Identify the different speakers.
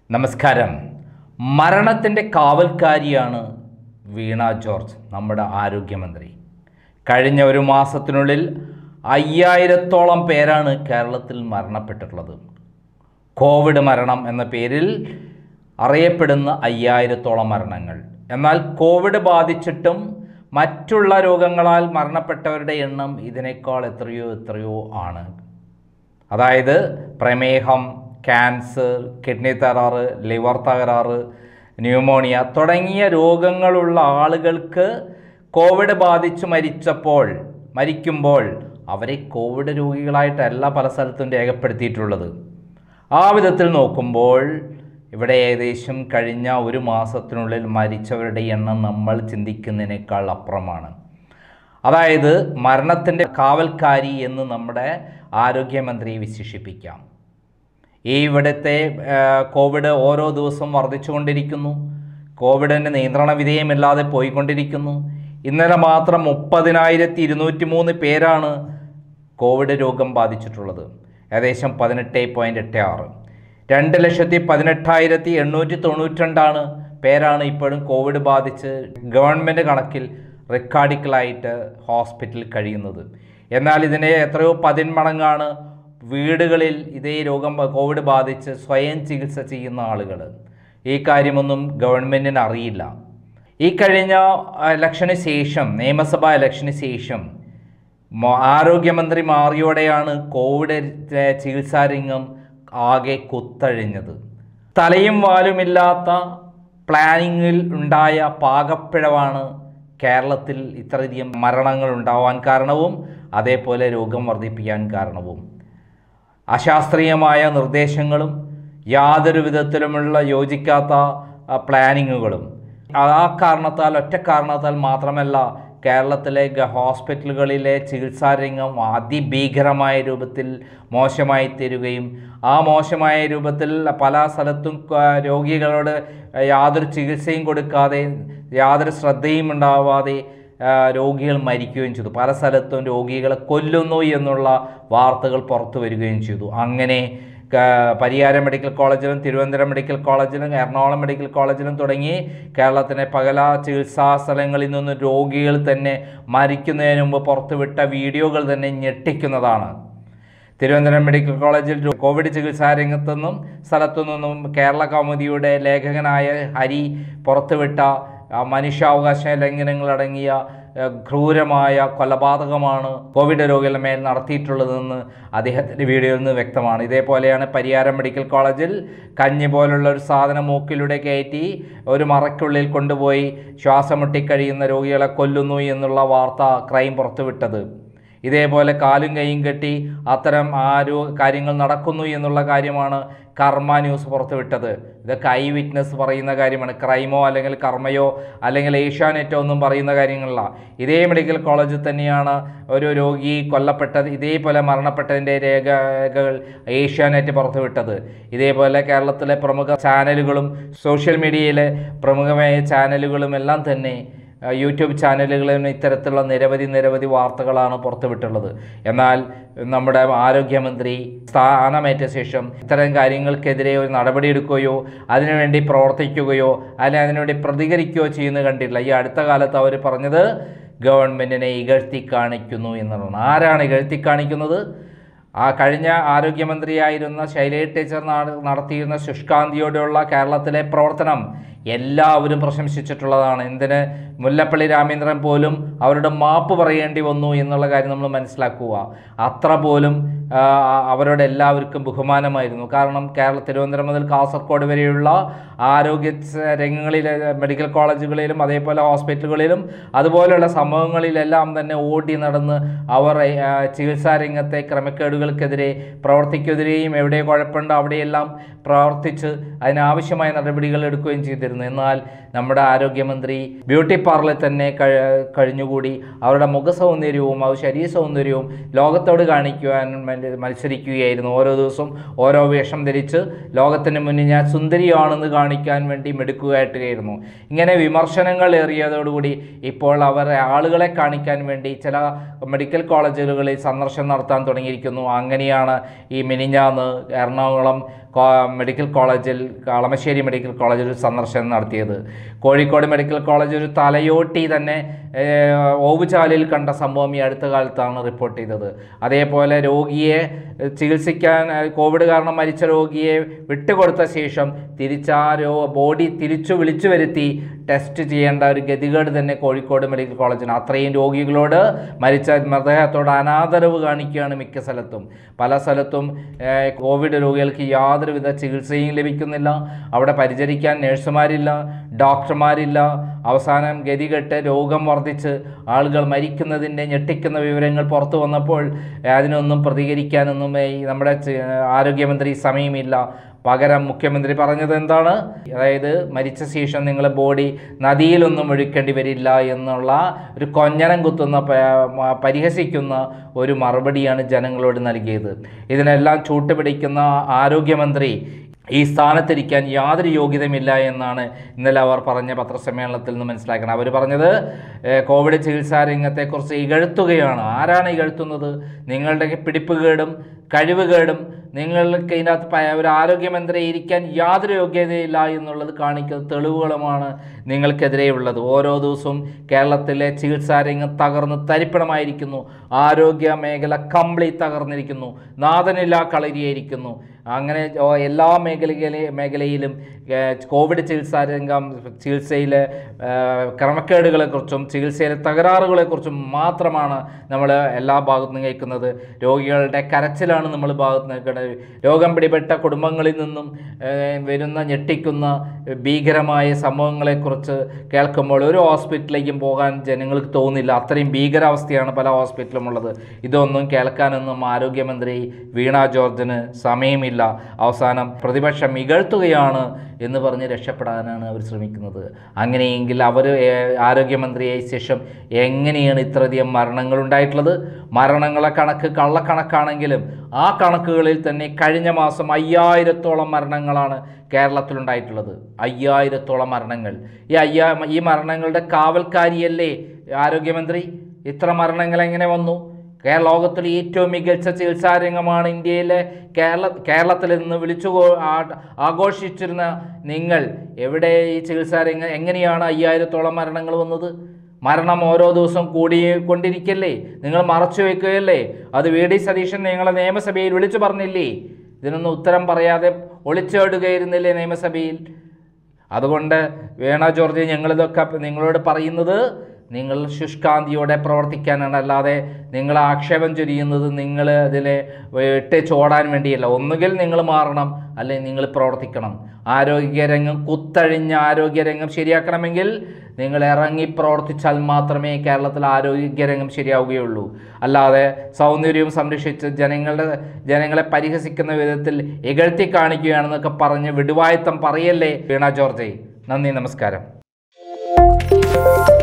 Speaker 1: നമസ്കാരം മരണത്തിൻ്റെ കാവൽക്കാരിയാണ് വീണ ജോർജ് നമ്മുടെ ആരോഗ്യമന്ത്രി കഴിഞ്ഞ ഒരു മാസത്തിനുള്ളിൽ അയ്യായിരത്തോളം പേരാണ് കേരളത്തിൽ മരണപ്പെട്ടിട്ടുള്ളത് കോവിഡ് മരണം എന്ന പേരിൽ അറിയപ്പെടുന്ന അയ്യായിരത്തോളം മരണങ്ങൾ എന്നാൽ കോവിഡ് ബാധിച്ചിട്ടും മറ്റുള്ള രോഗങ്ങളാൽ മരണപ്പെട്ടവരുടെ എണ്ണം ഇതിനേക്കാൾ എത്രയോ എത്രയോ ആണ് അതായത് പ്രമേഹം ക്യാൻസർ കിഡ്നി തകരാറ് ലിവർ തകരാറ് ന്യൂമോണിയ തുടങ്ങിയ രോഗങ്ങളുള്ള ആളുകൾക്ക് കോവിഡ് ബാധിച്ച് മരിച്ചപ്പോൾ മരിക്കുമ്പോൾ അവരെ കോവിഡ് രോഗികളായിട്ടല്ല പല സ്ഥലത്തും രേഖപ്പെടുത്തിയിട്ടുള്ളത് ആ വിധത്തിൽ നോക്കുമ്പോൾ ഇവിടെ ഏകദേശം കഴിഞ്ഞ ഒരു മാസത്തിനുള്ളിൽ മരിച്ചവരുടെ എണ്ണം നമ്മൾ ചിന്തിക്കുന്നതിനേക്കാൾ അപ്പുറമാണ് അതായത് മരണത്തിൻ്റെ കാവൽക്കാരി എന്ന് നമ്മുടെ ആരോഗ്യമന്ത്രിയെ വിശേഷിപ്പിക്കാം ഈ ഇവിടുത്തെ ആ, കോവിഡ് ഓരോ ദിവസവും വർദ്ധിച്ചുകൊണ്ടിരിക്കുന്നു കോവിഡിൻ്റെ നിയന്ത്രണ വിധേയമില്ലാതെ പോയിക്കൊണ്ടിരിക്കുന്നു ഇന്നലെ മാത്രം മുപ്പതിനായിരത്തി ഇരുന്നൂറ്റി മൂന്ന് പേരാണ് കോവിഡ് രോഗം ബാധിച്ചിട്ടുള്ളത് ഏകദേശം പതിനെട്ട് പോയിൻറ്റ് എട്ട് ആറ് രണ്ട് ലക്ഷത്തി പതിനെട്ടായിരത്തി എണ്ണൂറ്റി തൊണ്ണൂറ്റിരണ്ടാണ് പേരാണ് ഇപ്പോഴും കോവിഡ് ബാധിച്ച് ഗവൺമെൻറ് കണക്കിൽ റെക്കാർഡിക്കലായിട്ട് ഹോസ്പിറ്റലിൽ കഴിയുന്നത് എന്നാൽ ഇതിനെ എത്രയോ പതിന്മടങ്ങാണ് വീടുകളിൽ ഇതേ രോഗം കോവിഡ് ബാധിച്ച് സ്വയം ചികിത്സ ചെയ്യുന്ന ആളുകൾ ഈ കാര്യമൊന്നും ഗവൺമെൻറ്റിന് അറിയില്ല ഈ കഴിഞ്ഞ ഇലക്ഷന് ശേഷം നിയമസഭാ ഇലക്ഷന് ശേഷം മോ- ആരോഗ്യമന്ത്രി മാറിയോടെയാണ് കോവിഡ് ര- ചികിത്സാ രംഗം ആകെ കുത്തഴിഞ്ഞത് തലയും വാലുമില്ലാത്ത പ്ലാനിങ്ങിൽ ഉണ്ടായ പാകപ്പിഴവാണ് കേരളത്തിൽ ഇത്രയധികം മരണങ്ങൾ ഉണ്ടാവാൻ കാരണവും അതേപോലെ രോഗം വർദ്ധിപ്പിക്കാൻ കാരണവും അശാസ്ത്രീയമായ നിർദ്ദേശങ്ങളും യാതൊരു വിധത്തിലുമുള്ള യോജിക്കാത്ത ആ, പ്ലാനിങ്ങുകളും ആ കാരണത്താൽ ഒറ്റ കാരണത്താൽ മാത്രമല്ല കേരളത്തിലെ ഗ- ഹോസ്പിറ്റലുകളിലെ ചികിത്സാ രംഗം അതിഭീകരമായ രൂപത്തിൽ മോശമായി തീരുകയും ആ മോശമായ രൂപത്തിൽ പല സ്ഥലത്തും ആ, രോഗികളോട് യാതൊരു ചികിത്സയും കൊടുക്കാതെ യാതൊരു ശ്രദ്ധയും ഉണ്ടാവാതെ ആ, രോഗികൾ മരിക്കുകയും ചെയ്തു പല സ്ഥലത്തും രോഗികളെ കൊല്ലുന്നു എന്നുള്ള വാർത്തകൾ പുറത്തു വരികയും ചെയ്തു അങ്ങനെ ക- പരിയാരം മെഡിക്കൽ കോളേജിലും തിരുവനന്തപുരം മെഡിക്കൽ കോളേജിലും എറണാകുളം മെഡിക്കൽ കോളേജിലും തുടങ്ങി കേരളത്തിലെ പകല ചികിത്സാ സ്ഥലങ്ങളിൽ നിന്ന് രോഗികൾ തന്നെ മരിക്കുന്നതിന് മുമ്പ് പുറത്തുവിട്ട വീഡിയോകൾ തന്നെ ഞെട്ടിക്കുന്നതാണ് തിരുവനന്തപുരം മെഡിക്കൽ കോളേജിൽ രോ- കോവിഡ് ചികിത്സാ രംഗത്തു നിന്നും സ്ഥലത്തു നിന്നും കേരള കൗമുദിയുടെ ലേഖകനായ ഹരി പുറത്തുവിട്ട ആ, മനുഷ്യാവകാശ ലംഘനങ്ങളടങ്ങിയ ആ, ക്രൂരമായ കൊലപാതകമാണ് കോവിഡ് രോഗികളുടെ മേൽ നടത്തിയിട്ടുള്ളതെന്ന് അദ്ദേഹത്തിൻ്റെ വീഡിയോയിൽ നിന്ന് വ്യക്തമാണ് ഇതേപോലെയാണ് പരിയാരം മെഡിക്കൽ കോളേജിൽ കഞ്ഞി പോലുള്ള ഒരു സാധനം മൂക്കിലൂടെ കയറ്റി ഒരു മറയ്ക്കുള്ളിൽ കൊണ്ടുപോയി ശ്വാസം മുട്ടിക്കഴിയുന്ന രോഗികളെ കൊല്ലുന്നു എന്നുള്ള വാർത്ത ക്രൈം പുറത്തുവിട്ടത് ഇതേപോലെ കാലും കൈയും കെട്ടി അത്തരം ആരോ കാര്യങ്ങൾ നടക്കുന്നു എന്നുള്ള കാര്യമാണ് കർമ്മ ന്യൂസ് പുറത്തുവിട്ടത് ഇതൊക്കെ ഐ വിറ്റ്നസ് പറയുന്ന കാര്യമാണ് ക്രൈമോ അല്ലെങ്കിൽ കർമ്മയോ അല്ലെങ്കിൽ ഏഷ്യാനെറ്റോ ഒന്നും പറയുന്ന കാര്യങ്ങളല്ല ഇതേ മെഡിക്കൽ കോളേജിൽ തന്നെയാണ് ഒരു രോഗി കൊല്ലപ്പെട്ടത് ഇതേപോലെ മരണപ്പെട്ടതിൻ്റെ രേഖകൾ ഏഷ്യാനെറ്റ് പുറത്തുവിട്ടത് ഇതേപോലെ കേരളത്തിലെ പ്രമുഖ ചാനലുകളും സോഷ്യൽ മീഡിയയിലെ പ്രമുഖമായ ചാനലുകളും എല്ലാം തന്നെ ആ, യൂട്യൂബ് ചാനലുകളിലും ഇത്തരത്തിലുള്ള നിരവധി നിരവധി വാർത്തകളാണ് പുറത്തുവിട്ടുള്ളത് എന്നാൽ നമ്മുടെ ആരോഗ്യമന്ത്രി സ്ഥാനമേറ്റ ശേഷം ഇത്തരം കാര്യങ്ങൾക്കെതിരെ ഒരു നടപടിയെടുക്കുകയോ അതിനുവേണ്ടി പ്രവർത്തിക്കുകയോ അല്ലെങ്കിൽ അതിനുവേണ്ടി പ്രതികരിക്കുകയോ ചെയ്യുന്നത് കണ്ടില്ല ഈ അടുത്ത കാലത്ത് അവർ പറഞ്ഞത് ഗവൺമെൻറ്റിനെ ഇകഴ്ത്തി കാണിക്കുന്നു എന്നുള്ളതാണ് ആരാണ് ഇകഴ്ത്തി കാണിക്കുന്നത് ആ കഴിഞ്ഞ ആരോഗ്യമന്ത്രിയായിരുന്ന ശൈലജ ടീച്ചർ നട- നടത്തിയിരുന്ന ശുഷ്കാന്തിയോടെയുള്ള കേരളത്തിലെ പ്രവർത്തനം എല്ലാവരും പ്രശംസിച്ചിട്ടുള്ളതാണ് എന്തിന് മുല്ലപ്പള്ളി രാമേന്ദ്രൻ പോലും അവരുടെ മാപ്പ് പറയേണ്ടി വന്നു എന്നുള്ള കാര്യം നമ്മൾ മനസ്സിലാക്കുക അത്ര പോലും ആ, അവരോട് എല്ലാവർക്കും ബഹുമാനമായിരുന്നു കാരണം കേരള തിരുവനന്തപുരം മുതൽ കാസർഗോഡ് വരെയുള്ള ആരോഗ്യ സ- രംഗങ്ങളിലെ മെഡിക്കൽ കോളേജുകളിലും അതേപോലെ ഹോസ്പിറ്റലുകളിലും അതുപോലെയുള്ള സംഭവങ്ങളിലെല്ലാം തന്നെ ഓടി നടന്ന് അവർ ആ, ചികിത്സാ രംഗത്തെ ക്രമക്കേടുകൾക്കെതിരെ പ്രവർത്തിക്കെതിരെയും എവിടെ കുഴപ്പമുണ്ടോ അവിടെയെല്ലാം പ്രവർത്തിച്ച് അതിനാവശ്യമായ നടപടികൾ എടുക്കുകയും ചെയ്തിരുന്നു എന്നാൽ നമ്മുടെ ആരോഗ്യമന്ത്രി ബ്യൂട്ടി പാർലറിൽ തന്നെ കഴി- കഴിഞ്ഞുകൂടി അവരുടെ മുഖ സൗന്ദര്യവും അവർ ശരീര സൗന്ദര്യവും ലോകത്തോട് കാണിക്കുവാൻ വേണ്ടി മത്സരിക്കുകയായിരുന്നു ഓരോ ദിവസവും ഓരോ വേഷം ധരിച്ച് ലോകത്തിന് മുന്നിൽ ഞാൻ സുന്ദരിയാണെന്ന് കാണിക്കാൻ വേണ്ടി മെടുക്കുകയായിട്ടായിരുന്നു ഇങ്ങനെ വിമർശനങ്ങൾ ഏറിയതോടുകൂടി ഇപ്പോൾ അവർ ആളുകളെ കാണിക്കാൻ വേണ്ടി ചില മെഡിക്കൽ കോളേജുകളിൽ സന്ദർശനം നടത്താൻ തുടങ്ങിയിരിക്കുന്നു അങ്ങനെയാണ് ഈ മിനിഞ്ഞാന്ന് എറണാകുളം കോ- മെഡിക്കൽ കോളേജിൽ കളമശ്ശേരി മെഡിക്കൽ കോളേജിൽ ഒരു സന്ദർശനം നടത്തിയത് കോഴിക്കോട് മെഡിക്കൽ കോളേജ് ഒരു തലയോട്ടി തന്നെ ഏഹ്, ഓവുചാലിൽ കണ്ട സംഭവം ഈ അടുത്ത കാലത്താണ് റിപ്പോർട്ട് ചെയ്തത് അതേപോലെ രോഗിയെ ഏഹ്, ചികിത്സിക്കാൻ ഏഹ്, കോവിഡ് കാരണം മരിച്ച രോഗിയെ വിട്ടുകൊടുത്ത ശേഷം തിരിച്ച് ആ രോ ബോഡി തിരിച്ചു വിളിച്ചു വരുത്തി ടെസ്റ്റ് ചെയ്യേണ്ട ഒരു ഗതികേട് തന്നെ കോഴിക്കോട് മെഡിക്കൽ കോളേജിന് അത്രയും രോഗികളോട് മരിച്ച മൃതദേഹത്തോട് അനാദരവ് കാണിക്കുകയാണ് മിക്ക സ്ഥലത്തും പല സ്ഥലത്തും ഏഹ്, കോവിഡ് രോഗികൾക്ക് യാതൊരുവിധ ചികിത്സയും ലഭിക്കുന്നില്ല അവിടെ പരിചരിക്കാൻ നഴ്സുമാരില്ല ഡോക്ടർമാരില്ല അവസാനം ഗതികെട്ട് രോഗം വർദ്ധിച്ച് ആളുകൾ മരിക്കുന്നതിൻ്റെ ഞെട്ടിക്കുന്ന വിവരങ്ങൾ പുറത്തു വന്നപ്പോൾ ഏഹ്, അതിനൊന്നും പ്രതികരിക്കാനൊന്നും ഈ നമ്മുടെ ചെ- ആരോഗ്യമന്ത്രി സമയമില്ല പകരം മുഖ്യമന്ത്രി പറഞ്ഞത് എന്താണ് അതായത് മരിച്ച ശേഷം നിങ്ങൾ ബോഡി നദിയിലൊന്നും ഒഴുക്കേണ്ടി വരില്ല എന്നുള്ള ഒരു കൊഞ്ഞനം കുത്തുന്ന പ- മ- പരിഹസിക്കുന്ന ഒരു മറുപടിയാണ് ജനങ്ങളോട് നൽകിയത് ഇതിനെല്ലാം ചൂട്ടുപിടിക്കുന്ന ആരോഗ്യമന്ത്രി ഈ സ്ഥാനത്തിരിക്കാൻ യാതൊരു യോഗ്യതയുമില്ല എന്നാണ് ഇന്നലെ അവർ പറഞ്ഞ പത്രസമ്മേളനത്തിൽ നിന്ന് മനസ്സിലാക്കണം അവർ പറഞ്ഞത് ഏഹ്, കോവിഡ് ചികിത്സാ രംഗത്തെക്കുറിച്ച് ഇകഴ്ത്തുകയാണ് ആരാണ് ഇകഴ്ത്തുന്നത് നിങ്ങളുടെ പിടിപ്പുകേടും കഴിവുകേടും നിങ്ങൾക്ക് ഇതിനകത്ത് പ- ഒരു ആരോഗ്യമന്ത്രി ഇരിക്കാൻ യാതൊരു യോഗ്യതയില്ല എന്നുള്ളത് കാണിക്കുന്ന തെളിവുകളുമാണ് നിങ്ങൾക്കെതിരെയുള്ളത് ഓരോ ദിവസവും കേരളത്തിലെ ചികിത്സാ രംഗം തകർന്ന് തരിപ്പണമായിരിക്കുന്നു ആരോഗ്യ മേഖല കംപ്ലീറ്റ് തകർന്നിരിക്കുന്നു നാഥനില്ലാ കളരിയായിരിക്കുന്നു അങ്ങനെ ഓ- എല്ലാ മേഖലയിലെ മേഖലയിലും ഏഹ്, കോവിഡ് ചികിത്സാ രംഗം ചികിത്സയിലെ ഏഹ്, ക്രമക്കേടുകളെക്കുറിച്ചും ചികിത്സയിലെ തകരാറുകളെക്കുറിച്ചും മാത്രമാണ് നമ്മൾ എല്ലാ ഭാഗത്തും കേൾക്കുന്നത് രോഗികളുടെ കരച്ചിലാണ് നമ്മൾ ഭാഗത്ത് നിൽക്കുന്നത് രോഗം പിടിപെട്ട കുടുംബങ്ങളിൽ നിന്നും ഏഹ്, വരുന്ന ഞെട്ടിക്കുന്ന ഭീകരമായ സംഭവങ്ങളെക്കുറിച്ച് കേൾക്കുമ്പോൾ ഒരു ഹോസ്പിറ്റലിലേക്കും പോകാൻ ജനങ്ങൾക്ക് തോന്നില്ല അത്രയും ഭീകരാവസ്ഥയാണ് പല ഹോസ്പിറ്റലും ഉള്ളത് ഇതൊന്നും കേൾക്കാനൊന്നും ആരോഗ്യമന്ത്രി വീണ ജോർജിന് സമയമില്ല അവസാനം പ്രതിപക്ഷം ഇകഴ്ത്തുകയാണ് എന്ന് പറഞ്ഞ് രക്ഷപ്പെടാനാണ് അവർ ശ്രമിക്കുന്നത് അങ്ങനെയെങ്കിൽ അവർ ആരോഗ്യമന്ത്രിയായ ശേഷം എങ്ങനെയാണ് ഇത്രയധികം മരണങ്ങൾ ഉണ്ടായിട്ടുള്ളത് മരണങ്ങളെ കണക്ക് കള്ളക്കണക്കാണെങ്കിലും ആ കണക്കുകളിൽ തന്നെ കഴിഞ്ഞ മാസം അയ്യായിരത്തോളം മരണങ്ങളാണ് കേരളത്തിലുണ്ടായിട്ടുള്ളത് അയ്യായിരത്തോളം മരണങ്ങൾ ഈ അയ്യാ ഈ മരണങ്ങളുടെ കാവൽക്കാരിയല്ലേ ആരോഗ്യമന്ത്രി ഇത്ര മരണങ്ങൾ എങ്ങനെ വന്നു കേരള ലോകത്തിലെ ഏറ്റവും മികച്ച ചികിത്സാ രംഗമാണ് ഇന്ത്യയിലെ കേരള കേരളത്തിൽ നിന്ന് വിളിച്ചു കോ- ആ- ആഘോഷിച്ചിരുന്ന നിങ്ങൾ എവിടെ ഈ ചികിത്സാ രംഗം എങ്ങനെയാണ് അയ്യായിരത്തോളം മരണങ്ങൾ വന്നത് മരണം ഓരോ ദിവസം കൂടിക്കൊണ്ടിരിക്കല്ലേ നിങ്ങൾ മറച്ചു വെക്കുകയല്ലേ അത് വി ഡി സതീശൻ നിങ്ങളെ നിയമസഭയിൽ വിളിച്ചു പറഞ്ഞില്ലേ ഇതിനൊന്നും ഉത്തരം പറയാതെ ഒളിച്ചോടുകയായിരുന്നില്ലേ നിയമസഭയിൽ അതുകൊണ്ട് വേണ ജോർജ് ഞങ്ങളിതൊക്കെ നിങ്ങളോട് പറയുന്നത് നിങ്ങൾ ശുഷ്കാന്തിയോടെ പ്രവർത്തിക്കാനാണ് അല്ലാതെ നിങ്ങൾ ആക്ഷേപം ചൊരിയുന്നത് നിങ്ങൾ അതിനെ ഇട്ട് ചോടാൻ വേണ്ടിയല്ല ഒന്നുകിൽ നിങ്ങൾ മാറണം അല്ലെങ്കിൽ നിങ്ങൾ പ്രവർത്തിക്കണം ആരോഗ്യരംഗം കുത്തഴിഞ്ഞ ആരോഗ്യരംഗം ശരിയാക്കണമെങ്കിൽ നിങ്ങൾ ഇറങ്ങി പ്രവർത്തിച്ചാൽ മാത്രമേ കേരളത്തിൽ ആരോഗ്യരംഗം ശരിയാവുകയുള്ളൂ അല്ലാതെ സൗന്ദര്യവും സംരക്ഷിച്ച് ജനങ്ങളുടെ ജനങ്ങളെ പരിഹസിക്കുന്ന വിധത്തിൽ ഇകഴ്ത്തി കാണിക്കുകയാണെന്നൊക്കെ പറഞ്ഞ് വിടുവായത്തം പറയല്ലേ വീണ ജോർജ് നന്ദി നമസ്കാരം